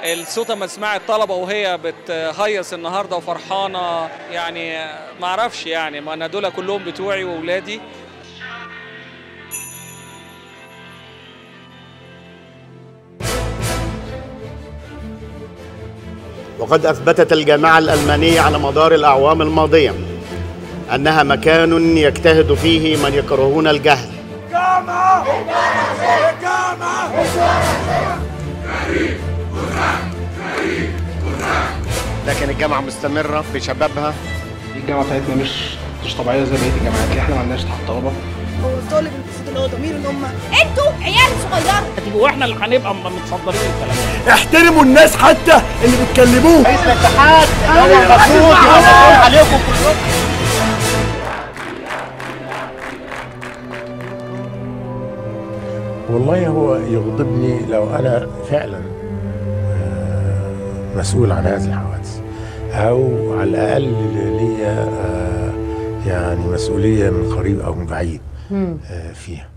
الصوت لما تسمعي الطلبه وهي بتهيص النهارده وفرحانه يعني ما اعرفش يعني ما انا دول كلهم بتوعي واولادي وقد أثبتت الجامعة الألمانية على مدار الأعوام الماضية أنها مكان يجتهد فيه من يكرهون الجهل لكن الجامعة مستمرة بشبابها الجامعه بتاعتنا مش مش طبيعيه زي بقيه الجامعات اللي احنا ما عندناش تحت طلبه هو الطالب المفروض اللي هو ضمير ان هم انتوا عيال صغيره واحنا اللي هنبقى متصدرين الكلام ده احترموا الناس حتى اللي بتكلموه رئيس الاتحاد هو المفروض يبقى مسؤول عليكم كلكم والله هو يغضبني لو انا فعلا آه، مسؤول عن هذه الحوادث او على الاقل ليا آه، يعني مسؤوليه من قريب او من بعيد آه، فيها